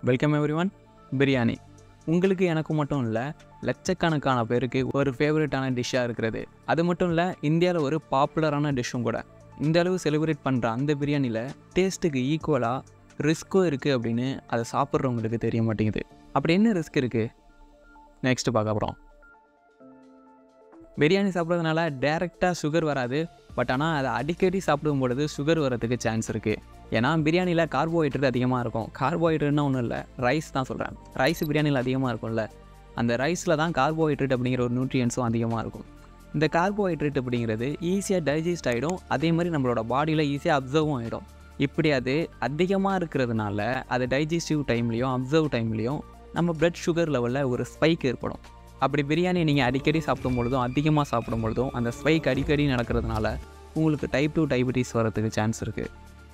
welcome every one biryani உங்களுக்கு எனக்கு மட்டும் இல்லை லட்சக்கணக்கான பேருக்கு ஒரு ஃபேவரட்டான டிஷ்ஷாக இருக்கிறது அது மட்டும் இல்லை இந்தியாவில் ஒரு பாப்புலரான டிஷ்ஷும் கூட இந்த அளவு செலிப்ரேட் பண்ணுற அந்த பிரியாணியில் டேஸ்ட்டுக்கு ஈக்குவலாக ரிஸ்க்கும் இருக்குது அப்படின்னு அதை சாப்பிட்றவங்களுக்கு தெரிய மாட்டேங்குது அப்படி என்ன ரிஸ்க் இருக்குது நெக்ஸ்ட் பார்க்க போகிறோம் பிரியாணி சாப்பிட்றதுனால டேரெக்டாக சுகர் வராது பட் ஆனால் அதை அடிக்கடி சாப்பிடும் பொழுது சுகர் வரதுக்கு சான்ஸ் இருக்குது ஏன்னா பிரியாணியில் கார்போஹைட்ரேட் அதிகமாக இருக்கும் கார்போஹைட்ரேட்னா ஒன்றும் இல்லை ரைஸ் தான் சொல்கிறேன் ரைஸ் பிரியாணியில் அதிகமாக இருக்கும்ல அந்த ரைஸில் தான் கார்போஹைட்ரேட் அப்படிங்கிற ஒரு நியூட்ரியன்ஸும் அதிகமாக இருக்கும் இந்த கார்போஹைட்ரேட் அப்படிங்கிறது ஈஸியாக டைஜஸ்ட் ஆகிடும் அதே மாதிரி நம்மளோட பாடியில் ஈஸியாக அப்சர்வும் ஆகிடும் இப்படி அது அதிகமாக இருக்கிறதுனால அது டைஜஸ்டிவ் டைம்லேயும் அப்சர்வ் டைம்லேயும் நம்ம பிளட் சுகர் லெவலில் ஒரு ஸ்பைக் ஏற்படும் அப்படி பிரியாணி நீங்கள் அடிக்கடி சாப்பிடும் பொழுதும் அதிகமாக சாப்பிடும் பொழுதும் அந்த ஸ்பைக் அடிக்கடி நடக்கிறதுனால உங்களுக்கு டைப் டூ டயபிட்டிஸ் வரதுக்கு சான்ஸ் இருக்குது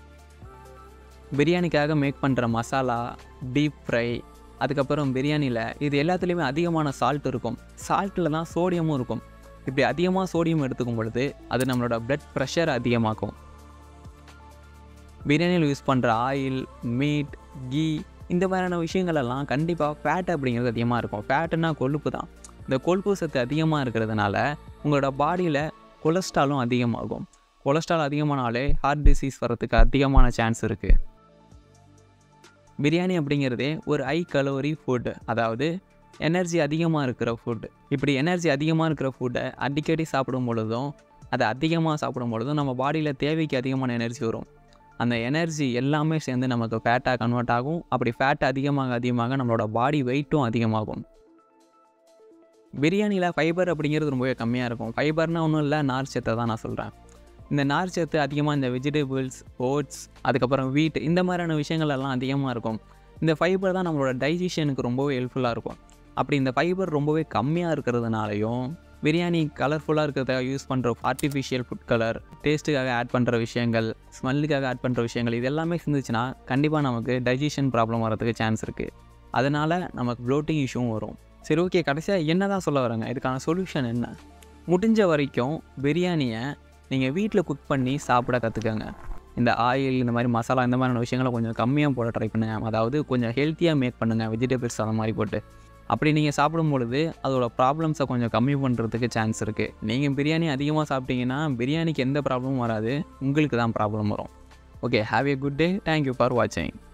பிரியாணிக்காக மேக் பண்ணுற மசாலா டீப் ஃப்ரை அதுக்கப்புறம் பிரியாணியில் இது எல்லாத்துலேயுமே அதிகமான சால்ட் இருக்கும் சால்ட்டில் தான் சோடியமும் இருக்கும் இப்படி அதிகமாக சோடியம் எடுத்துக்கும் பொழுது அது நம்மளோட பிளட் ப்ரெஷர் அதிகமாக்கும் பிரியாணியில் யூஸ் பண்ணுற ஆயில் மீட் கீ இந்த மாதிரியான விஷயங்கள் எல்லாம் கண்டிப்பாக ஃபேட் அப்படிங்கிறது அதிகமாக இருக்கும் ஃபேட்டுன்னா கொழுப்பு தான் இந்த கொழுப்பு சத்து அதிகமாக இருக்கிறதுனால உங்களோட பாடியில் கொலஸ்ட்ராலும் அதிகமாகும் கொலஸ்ட்ரால் அதிகமானாலே ஹார்ட் டிசீஸ் வரதுக்கு அதிகமான சான்ஸ் இருக்குது பிரியாணி அப்படிங்கிறதே ஒரு ஹை கலோரி ஃபுட் அதாவது எனர்ஜி அதிகமாக இருக்கிற ஃபுட் இப்படி எனர்ஜி அதிகமாக இருக்கிற ஃபுட்டை அடிக்கடி சாப்பிடும் பொழுதும் அதை அதிகமாக சாப்பிடும் பொழுதும் நம்ம பாடியில் தேவைக்கு அதிகமான எனர்ஜி வரும் அந்த எனர்ஜி எல்லாமே சேர்ந்து நமக்கு ஃபேட்டாக கன்வெர்ட் ஆகும் அப்படி ஃபேட் அதிகமாக அதிகமாக நம்மளோட பாடி வெயிட்டும் அதிகமாகும் பிரியாணியில் ஃபைபர் அப்படிங்கிறது ரொம்பவே கம்மியாக இருக்கும் ஃபைபர்னால் ஒன்றும் இல்லை நார் சத்தை தான் நான் சொல்கிறேன் இந்த நார் சத்து அதிகமாக இந்த வெஜிடபிள்ஸ் ஓட்ஸ் அதுக்கப்புறம் வீட் இந்த மாதிரியான விஷயங்கள் எல்லாம் அதிகமாக இருக்கும் இந்த ஃபைபர் தான் நம்மளோட டைஜஷனுக்கு ரொம்பவே ஹெல்ப்ஃபுல்லாக இருக்கும் அப்படி இந்த ஃபைபர் ரொம்பவே கம்மியாக இருக்கிறதுனாலையும் பிரியாணி கலர்ஃபுல்லாக இருக்கிறதுக்காக யூஸ் பண்ணுற ஆர்டிஃபிஷியல் ஃபுட் கலர் டேஸ்ட்டுக்காக ஆட் பண்ணுற விஷயங்கள் ஸ்மெல்லுக்காக ஆட் பண்ணுற விஷயங்கள் இது எல்லாமே இருந்துச்சுன்னா கண்டிப்பாக நமக்கு டைஜஷன் ப்ராப்ளம் வரதுக்கு சான்ஸ் இருக்குது அதனால் நமக்கு ப்ளோட்டிங் இஷ்யூவும் வரும் சரி ஓகே கடைசியாக என்ன தான் சொல்ல வராங்க இதுக்கான சொல்யூஷன் என்ன முடிஞ்ச வரைக்கும் பிரியாணியை நீங்கள் வீட்டில் குக் பண்ணி சாப்பிட கற்றுக்கங்க இந்த ஆயில் இந்த மாதிரி மசாலா இந்த மாதிரியான விஷயங்களை கொஞ்சம் கம்மியாக போட ட்ரை பண்ணுங்கள் அதாவது கொஞ்சம் ஹெல்த்தியாக மேக் பண்ணுங்கள் வெஜிடபிள்ஸ் அந்த மாதிரி போட்டு அப்படி நீங்கள் சாப்பிடும் பொழுது அதோட ப்ராப்ளம்ஸை கொஞ்சம் கம்மி பண்ணுறதுக்கு சான்ஸ் இருக்குது நீங்கள் பிரியாணி அதிகமாக சாப்பிட்டீங்கன்னா பிரியாணிக்கு எந்த ப்ராப்ளமும் வராது உங்களுக்கு தான் ப்ராப்ளம் வரும் okay have a good day thank you for வாட்சிங்